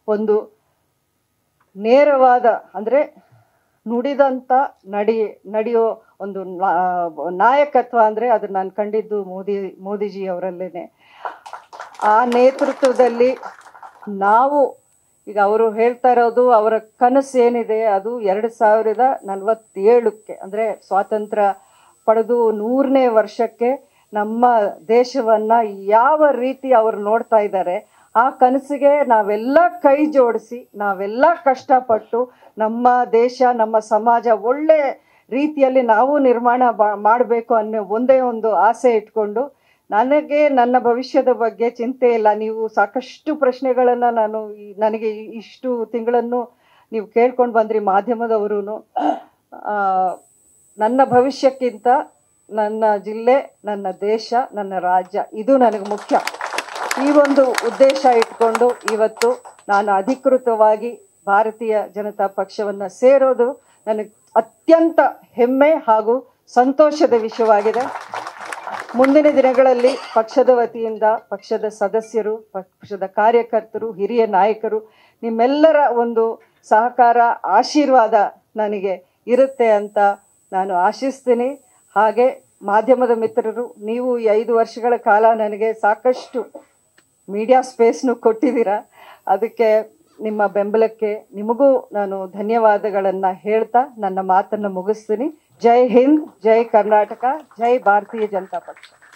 ಒಂದು ನೇರವಾದ ಅಂದರೆ ನುಡಿದಂಥ ನಡಿ ನಡೆಯೋ ಒಂದು ನಾ- ನಾಯಕತ್ವ ಅಂದರೆ ಅದು ನಾನು ಕಂಡಿದ್ದು ಮೋದಿ ಮೋದಿಜಿ ಅವರಲ್ಲೇನೆ ಆ ನೇತೃತ್ವದಲ್ಲಿ ನಾವು ಈಗ ಅವರು ಹೇಳ್ತಾ ಇರೋದು ಅವರ ಕನಸು ಏನಿದೆ ಅದು ಎರಡು ಸಾವಿರದ ನಲವತ್ತೇಳಕ್ಕೆ ಅಂದರೆ ಸ್ವಾತಂತ್ರ್ಯ ಪಡೆದು ನೂರನೇ ವರ್ಷಕ್ಕೆ ನಮ್ಮ ದೇಶವನ್ನ ಯಾವ ರೀತಿ ಅವರು ನೋಡ್ತಾ ಇದ್ದಾರೆ ಆ ಕನಸಿಗೆ ನಾವೆಲ್ಲ ಕೈ ಜೋಡಿಸಿ ನಾವೆಲ್ಲ ಕಷ್ಟಪಟ್ಟು ನಮ್ಮ ದೇಶ ನಮ್ಮ ಸಮಾಜ ಒಳ್ಳೆ ರೀತಿಯಲ್ಲಿ ನಾವು ನಿರ್ಮಾಣ ಮಾಡಬೇಕು ಅನ್ನೋ ಒಂದೇ ಒಂದು ಆಸೆ ಇಟ್ಕೊಂಡು ನನಗೆ ನನ್ನ ಭವಿಷ್ಯದ ಬಗ್ಗೆ ಚಿಂತೆ ಇಲ್ಲ ನೀವು ಸಾಕಷ್ಟು ಪ್ರಶ್ನೆಗಳನ್ನು ನಾನು ಈ- ನನಗೆ ಈ- ಇಷ್ಟು ತಿಂಗಳನ್ನು ನೀವು ಕೇಳ್ಕೊಂಡು ಬಂದ್ರಿ ಮಾಧ್ಯಮದವರು ನನ್ನ ಭವಿಷ್ಯಕ್ಕಿಂತ ನನ್ನ ಜಿಲ್ಲೆ ನನ್ನ ದೇಶ ನನ್ನ ರಾಜ್ಯ ಇದು ನನಗೆ ಮುಖ್ಯ ಈ ಒಂದು ಉದ್ದೇಶ ಇಟ್ಕೊಂಡು ಇವತ್ತು ನಾನು ಅಧಿಕೃತವಾಗಿ ಭಾರತೀಯ ಜನತಾ ಪಕ್ಷವನ್ನು ಸೇರೋದು ನನಗೆ ಅತ್ಯಂತ ಹೆಮ್ಮೆ ಹಾಗೂ ಸಂತೋಷದ ವಿಷಯವಾಗಿದೆ ಮುಂದಿನ ದಿನಗಳಲ್ಲಿ ಪಕ್ಷದ ವತಿಯಿಂದ ಪಕ್ಷದ ಸದಸ್ಯರು ಪಕ್ಷದ ಕಾರ್ಯಕರ್ತರು ಹಿರಿಯ ನಾಯಕರು ನಿಮ್ಮೆಲ್ಲರ ಒಂದು ಸಹಕಾರ ಆಶೀರ್ವಾದ ನನಗೆ ಇರುತ್ತೆ ಅಂತ ನಾನು ಆಶಿಸ್ತೀನಿ ಹಾಗೆ ಮಾಧ್ಯಮದ ಮಿತ್ರರು ನೀವು ಈ ಐದು ವರ್ಷಗಳ ಕಾಲ ನನಗೆ ಸಾಕಷ್ಟು ಮೀಡಿಯಾ ಸ್ಪೇಸ್ನು ಕೊಟ್ಟಿದ್ದೀರಾ ಅದಕ್ಕೆ ನಿಮ್ಮ ಬೆಂಬಲಕ್ಕೆ ನಿಮಗೂ ನಾನು ಧನ್ಯವಾದಗಳನ್ನು ಹೇಳ್ತಾ ನನ್ನ ಮಾತನ್ನು ಮುಗಿಸ್ತೀನಿ ಜೈ ಹಿಂದ್ ಜೈ ಕರ್ನಾಟಕ ಜೈ ಭಾರತೀಯ ಜನತಾ ಪಕ್ಷ